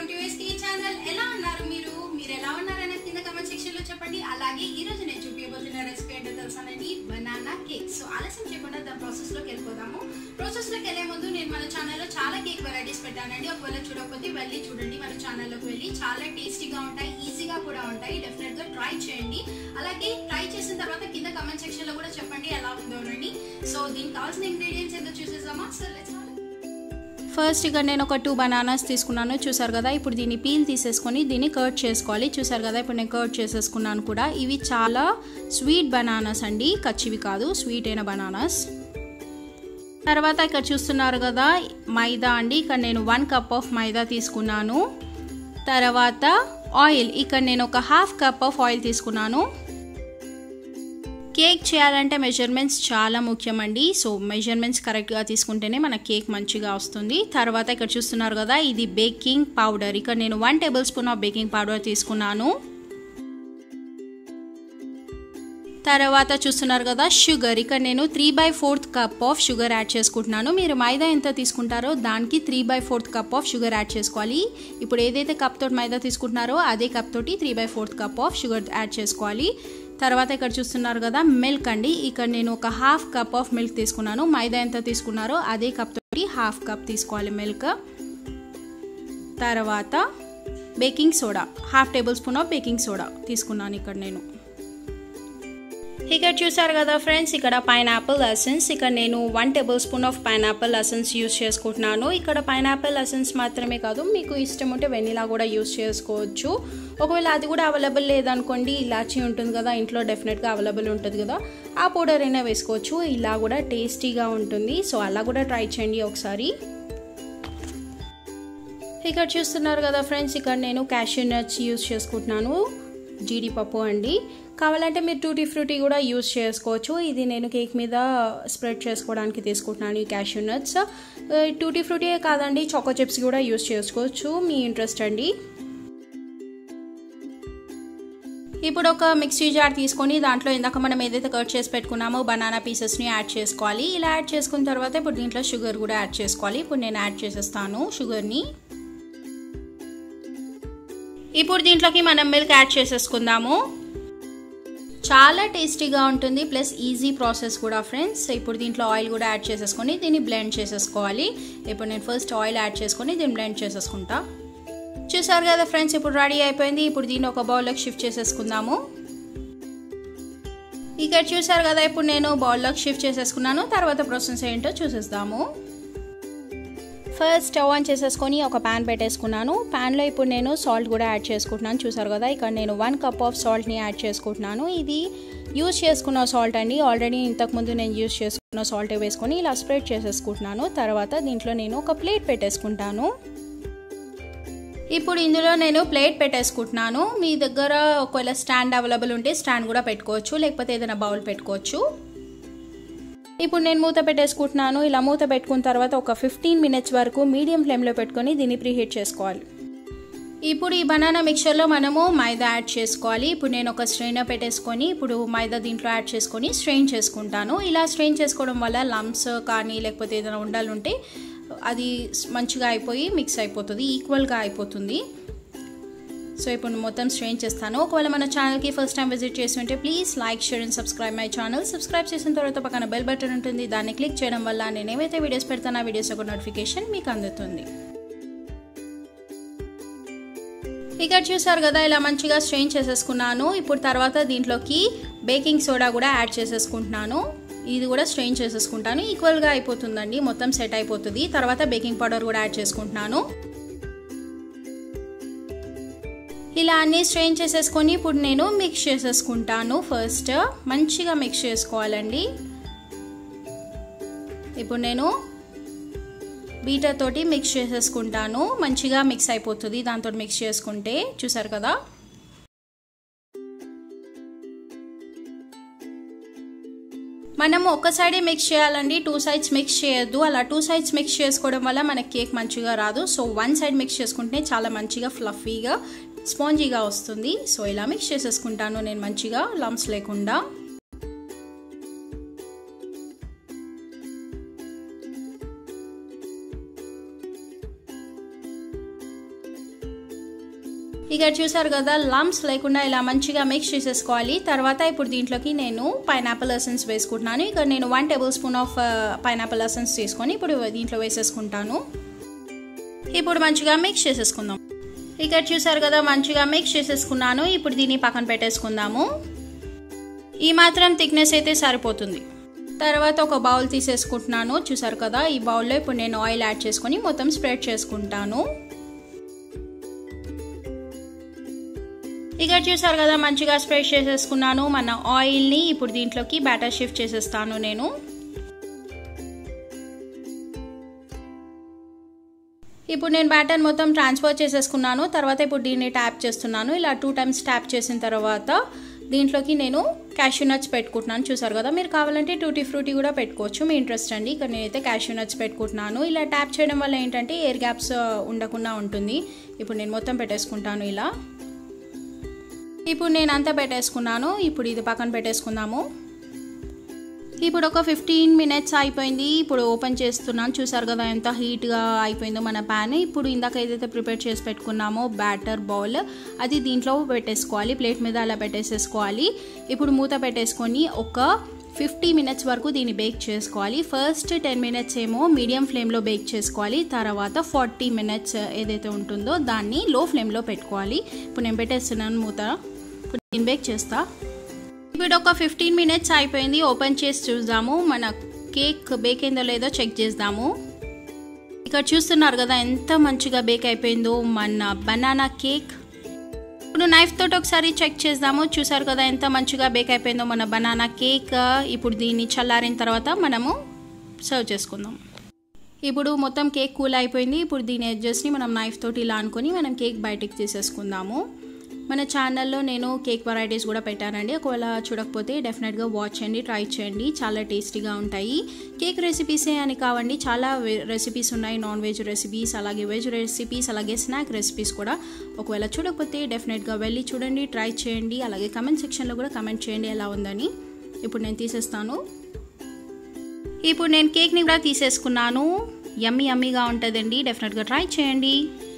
కి ఛానల్ ఎలా ఉన్నారు మీరు మీరు ఎలా ఉన్నారనే కింద కమెంట్ సెక్షన్ లో చెప్పండి అలాగే ఈ రోజు నేను చూపించబోతున్న రెసిపీ ఏంటో తెలుసానండి బనానా కేక్ సో ఆలస్యం చేయకుండా దాని ప్రాసెస్ లోకి వెళ్ళిపోదాము ప్రాసెస్ లోకి వెళ్ళే ముందు నేను మన ఛానల్లో చాలా కేక్ వెరైటీస్ పెట్టానండి ఒకవేళ చూడకపోతే వెళ్ళి చూడండి మన ఛానల్లోకి వెళ్ళి చాలా టేస్టీగా ఉంటాయి ఈజీగా కూడా ఉంటాయి డెఫినెట్ గా ట్రై చేయండి అలాగే ట్రై చేసిన తర్వాత కింద కమెంట్ సెక్షన్ లో కూడా చెప్పండి ఎలా ఉందో అని సో దీనికి కావాల్సిన ఇంగ్రీడియంట్స్ ఏంటో చూసేసామా సో లెట్స్ ఫస్ట్ ఇక్కడ నేను ఒక టూ బనానాస్ తీసుకున్నాను చూసారు కదా ఇప్పుడు దీన్ని పీల్ తీసేసుకొని దీన్ని కర్ట్ చేసుకోవాలి చూసారు కదా ఇప్పుడు నేను కర్ట్ చేసేసుకున్నాను కూడా ఇవి చాలా స్వీట్ బనానాస్ అండి కచ్చివి కాదు స్వీట్ అయిన బనానాస్ తర్వాత ఇక్కడ చూస్తున్నారు కదా మైదా అండి ఇక్కడ నేను వన్ కప్ ఆఫ్ మైదా తీసుకున్నాను తర్వాత ఆయిల్ ఇక్కడ నేను ఒక హాఫ్ కప్ ఆఫ్ ఆయిల్ తీసుకున్నాను కేక్ చేయాలంటే మెజర్మెంట్స్ చాలా ముఖ్యమండి సో మెజర్మెంట్స్ కరెక్ట్గా తీసుకుంటేనే మన కేక్ మంచిగా వస్తుంది తర్వాత ఇక్కడ చూస్తున్నారు కదా ఇది బేకింగ్ పౌడర్ ఇక్కడ నేను one tablespoon of baking powder తీసుకున్నాను తర్వాత చూస్తున్నారు కదా షుగర్ ఇక్కడ నేను three by fourth cup of sugar add చేసుకుంటున్నాను మీరు మైదా ఎంత తీసుకుంటారో దానికి three by fourth cup of sugar add చేసుకోవాలి ఇప్పుడు ఏదైతే కప్ తోటి మైదా తీసుకుంటున్నారో అదే కప్ తోటి three by fourth cup of sugar add చేసుకోవాలి తర్వాత ఇక్కడ చూస్తున్నారు కదా మిల్క్ అండి ఇక్కడ నేను ఒక హాఫ్ కప్ ఆఫ్ మిల్క్ తీసుకున్నాను మైదా ఎంత తీసుకున్నారో అదే కప్ తోటి హాఫ్ కప్ తీసుకోవాలి మిల్క్ తర్వాత baking soda half tablespoon of baking soda తీసుకున్నాను ఇక్కడ నేను ఇక్కడ చూసారు కదా ఫ్రెండ్స్ ఇక్కడ పైనాపిల్ ఎసెన్స్ ఇక్కడ నేను one tablespoon of pineapple essence use చేసుకుంటున్నాను ఇక్కడ పైనాపిల్ ఎసెన్స్ మాత్రమే కాదు మీకు ఇష్టం ఉంటే వెనిలా కూడా యూస్ చేసుకోవచ్చు ఒకవేళ అది కూడా అవైలబుల్ లేదనుకోండి ఇలాచీ ఉంటుంది కదా ఇంట్లో డెఫినెట్గా అవైలబుల్ ఉంటుంది కదా ఆ పౌడర్ అయినా వేసుకోవచ్చు ఇలా కూడా టేస్టీగా ఉంటుంది సో అలా కూడా ట్రై చేయండి ఒకసారి ఇక్కడ చూస్తున్నారు కదా ఫ్రెండ్స్ ఇక్కడ నేను క్యాష్యూ నట్స్ యూస్ చేసుకుంటున్నాను జీడిపప్పు అండి కావాలంటే మీరు టూటీ ఫ్రూటీ కూడా యూస్ చేసుకోవచ్చు ఇది నేను కేక్ మీద స్ప్రెడ్ చేసుకోవడానికి తీసుకుంటున్నాను ఈ క్యాష్యూ నట్స్ టూటీ ఫ్రూటీ కాదండి చాకో చిప్స్ కూడా యూస్ చేసుకోవచ్చు మీ ఇంట్రెస్ట్ అండి ఇప్పుడు ఒక మిక్సీ జార్ తీసుకొని దాంట్లో ఇందాక మనం ఏదైతే కట్ చేసి పెట్టుకున్నామో బనానా పీసెస్ని యాడ్ చేసుకోవాలి ఇలా యాడ్ చేసుకున్న తర్వాత ఇప్పుడు దీంట్లో షుగర్ కూడా యాడ్ చేసుకోవాలి ఇప్పుడు నేను యాడ్ చేసేస్తాను షుగర్ని ఇప్పుడు దీంట్లోకి మనం మిల్క్ యాడ్ చేసేసుకుందాము చాలా టేస్టీగా ఉంటుంది ప్లస్ ఈజీ ప్రాసెస్ కూడా ఫ్రెండ్స్ ఇప్పుడు దీంట్లో ఆయిల్ కూడా యాడ్ చేసేసుకొని దీన్ని బ్లెండ్ చేసేసుకోవాలి ఇప్పుడు నేను ఫస్ట్ ఆయిల్ యాడ్ చేసుకొని దీన్ని బ్లెండ్ చేసేసుకుంటా చూసారు కదా ఫ్రెండ్స్ ఇప్పుడు రెడీ అయిపోయింది ఇప్పుడు దీన్ని ఒక బౌల్లోకి షిఫ్ట్ చేసేసుకుందాము ఇక్కడ చూసారు కదా ఇప్పుడు నేను బౌల్లోకి షిఫ్ట్ చేసేసుకున్నాను తర్వాత ప్రాసెస్ ఏంటో చూసేద్దాము ఫస్ట్ స్టవ్ ఆన్ చేసేసుకొని ఒక ప్యాన్ పెట్టేసుకున్నాను ప్యాన్లో ఇప్పుడు నేను సాల్ట్ కూడా యాడ్ చేసుకుంటున్నాను చూసారు కదా ఇక్కడ నేను వన్ కప్ ఆఫ్ సాల్ట్ని యాడ్ చేసుకుంటున్నాను ఇది యూస్ చేసుకున్న సాల్ట్ అండి ఆల్రెడీ ఇంతకుముందు నేను యూస్ చేసుకున్న సాల్ట్ వేసుకొని ఇలా స్ప్రెడ్ చేసేసుకుంటున్నాను తర్వాత దీంట్లో నేను ఒక ప్లేట్ పెట్టేసుకుంటాను ఇప్పుడు ఇందులో నేను ప్లేట్ పెట్టేసుకుంటున్నాను మీ దగ్గర ఒకవేళ స్టాండ్ అవైలబుల్ ఉంటే స్టాండ్ కూడా పెట్టుకోవచ్చు లేకపోతే ఏదైనా బౌల్ పెట్టుకోవచ్చు ఇప్పుడు నేను మూత పెట్టేసుకుంటున్నాను ఇలా మూత పెట్టుకున్న తర్వాత ఒక ఫిఫ్టీన్ మినిట్స్ వరకు మీడియం ఫ్లేమ్లో పెట్టుకొని దీన్ని ప్రీహీట్ చేసుకోవాలి ఇప్పుడు ఈ బనానా మిక్చర్లో మనము మైదా యాడ్ చేసుకోవాలి ఇప్పుడు నేను ఒక స్ట్రెయినర్ పెట్టేసుకొని ఇప్పుడు మైదా దీంట్లో యాడ్ చేసుకొని స్ట్రెయిన్ చేసుకుంటాను ఇలా స్ట్రెయిన్ చేసుకోవడం వల్ల లమ్స్ కానీ లేకపోతే ఏదైనా ఉండాలంటే అది మంచిగా అయిపోయి మిక్స్ అయిపోతుంది ఈక్వల్గా అయిపోతుంది సో ఇప్పుడు మొత్తం స్ట్రెయిన్ చేస్తాను ఒకవేళ మన ఛానల్కి ఫస్ట్ టైం విజిట్ చేసి ఉంటే please like share and subscribe my channel subscribe చేసిన తర్వాత పక్కన బెల్ బటన్ ఉంటుంది దాన్ని క్లిక్ చేయడం వల్ల నేను ఏవైతే వీడియోస్ పెడతానో ఆ వీడియోస్ ఒక నోటిఫికేషన్ మీకు అందుతుంది ఇక్కడ చూసారు కదా ఇలా మంచిగా స్ట్రెయిన్ చేసేసుకున్నాను ఇప్పుడు తర్వాత దీంట్లోకి బేకింగ్ సోడా కూడా యాడ్ చేసేసుకుంటున్నాను ఇది కూడా స్ట్రెయిన్ చేసేసుకుంటాను ఈక్వల్గా అయిపోతుందండి మొత్తం సెట్ అయిపోతుంది తర్వాత బేకింగ్ పౌడర్ కూడా యాడ్ చేసుకుంటున్నాను ఇలా అన్నీ స్ట్రెయిన్ చేసేసుకొని ఇప్పుడు నేను మిక్స్ చేసేసుకుంటాను ఫస్ట్ మంచిగా మిక్స్ చేసుకోవాలండి ఇప్పుడు నేను బీటర్ తోటి మిక్స్ చేసేసుకుంటాను మంచిగా మిక్స్ అయిపోతుంది దాంతో మిక్స్ చేసుకుంటే చూసారు కదా మనం ఒక సైడే మిక్స్ చేయాలండి టూ సైడ్స్ మిక్స్ చేయొద్దు అలా టూ సైడ్స్ మిక్స్ చేసుకోవడం వల్ల మనకి కేక్ మంచిగా రాదు సో వన్ సైడ్ మిక్స్ చేసుకుంటే చాలా మంచిగా ఫ్లఫీగా స్పాంజీగా వస్తుంది సో ఇలా మిక్స్ చేసేసుకుంటాను నేను మంచిగా లమ్స్ లేకుండా ఇక చూసారు కదా లమ్స్ లేకుండా ఇలా మంచిగా మిక్స్ చేసేసుకోవాలి తర్వాత ఇప్పుడు దీంట్లోకి నేను పైనాపిల్ ఎసెన్స్ వేసుకుంటున్నాను ఇక నేను one tablespoon of pineapple essence తీసుకొని ఇప్పుడు దీంట్లో వేసేసుకుంటాను ఇప్పుడు మంచిగా మిక్స్ చేసేసుకుందాం ఇక్కడ చూసారు కదా మంచిగా మిక్స్ చేసేసుకున్నాను ఇప్పుడు దీన్ని పక్కన పెట్టేసుకుందాము ఈ మాత్రం థిక్నెస్ అయితే సరిపోతుంది తర్వాత ఒక బౌల్ తీసేసుకుంటున్నాను చూసారు కదా ఈ బౌల్లో ఇప్పుడు నేను ఆయిల్ యాడ్ చేసుకొని మొత్తం స్ప్రెడ్ చేసుకుంటాను ఇక చూసారు కదా మంచిగా స్ప్రెడ్ చేసేసుకున్నాను మన ఆయిల్ని ఇప్పుడు దీంట్లోకి బ్యాటర్ షిఫ్ట్ చేసేస్తాను నేను ఇప్పుడు నేను బ్యాటర్ మొత్తం ట్రాన్స్ఫర్ చేసేసుకున్నాను తర్వాత ఇప్పుడు దీన్ని ట్యాప్ చేస్తున్నాను ఇలా టూ టైమ్స్ ట్యాప్ చేసిన తర్వాత దీంట్లోకి నేను క్యాష్యూ నట్స్ పెట్టుకుంటున్నాను చూసారు కదా మీరు కావాలంటే టూటీ ఫ్రూటీ కూడా పెట్టుకోవచ్చు మీ ఇంట్రెస్ట్ అండి ఇక్కడ నేనైతే క్యాష్యూ నట్స్ పెట్టుకుంటున్నాను ఇలా ట్యాప్ చేయడం వల్ల ఏంటంటే ఎయిర్ గ్యాప్స్ ఉండకుండా ఉంటుంది ఇప్పుడు నేను మొత్తం పెట్టేసుకుంటాను ఇలా ఇప్పుడు నేను అంతా పెట్టేసుకున్నాను ఇప్పుడు ఇది పక్కన పెట్టేసుకుందాము ఇప్పుడు ఒక ఫిఫ్టీన్ మినిట్స్ అయిపోయింది ఇప్పుడు ఓపెన్ చేస్తున్నాను చూసారు కదా ఎంత హీట్గా అయిపోయిందో మన ప్యాన్ ఇప్పుడు ఇందాక ఏదైతే ప్రిపేర్ చేసి పెట్టుకున్నామో బ్యాటర్ బౌల్ అది దీంట్లో పెట్టేసుకోవాలి ప్లేట్ మీద అలా పెట్టేసేసుకోవాలి ఇప్పుడు మూత పెట్టేసుకొని ఒక ఫిఫ్టీ మినిట్స్ వరకు దీన్ని బేక్ చేసుకోవాలి ఫస్ట్ టెన్ మినిట్స్ ఏమో మీడియం ఫ్లేమ్లో బేక్ చేసుకోవాలి తర్వాత ఫార్టీ మినిట్స్ ఏదైతే ఉంటుందో దాన్ని లో ఫ్లేమ్లో పెట్టుకోవాలి ఇప్పుడు నేను పెట్టేస్తున్నాను మూత ఇప్పుడు నేను బేక్ చేస్తా ఇప్పుడు ఒక ఫిఫ్టీన్ మినిట్స్ అయిపోయింది ఓపెన్ చేసి చూద్దాము మన కేక్ బేక్ అయిందో లేదో చెక్ చేద్దాము ఇక్కడ చూస్తున్నారు కదా ఎంత మంచిగా బేక్ అయిపోయిందో మన బనానా కేక్ ఇప్పుడు నైఫ్ తోటి ఒకసారి చెక్ చేద్దాము చూసారు కదా ఎంత మంచిగా బేక్ అయిపోయిందో మన బనానా కేక్ ఇప్పుడు దీన్ని చల్లారిన తర్వాత మనము సర్వ్ చేసుకుందాం ఇప్పుడు మొత్తం కేక్ కూల్ అయిపోయింది ఇప్పుడు దీని ఎడ్జెస్ని మనం నైఫ్ తోటి ఇలా అనుకొని మనం కేక్ బయటికి తీసేసుకుందాము మన ఛానల్లో నేను కేక్ వెరైటీస్ కూడా పెట్టానండి ఒకవేళ చూడకపోతే డెఫినెట్గా వాచ్ చేయండి ట్రై చేయండి చాలా టేస్టీగా ఉంటాయి కేక్ రెసిపీసే అని కావండి చాలా రెసిపీస్ ఉన్నాయి నాన్ వెజ్ రెసిపీస్ అలాగే వెజ్ రెసిపీస్ అలాగే స్నాక్ రెసిపీస్ కూడా ఒకవేళ చూడకపోతే డెఫినెట్గా వెళ్ళి చూడండి ట్రై చేయండి అలాగే కమెంట్ సెక్షన్లో కూడా కమెంట్ చేయండి ఎలా ఉందని ఇప్పుడు నేను తీసేస్తాను ఇప్పుడు నేను కేక్ని కూడా తీసేసుకున్నాను యమ్మీ యమ్మీగా ఉంటుందండి డెఫినెట్గా ట్రై చేయండి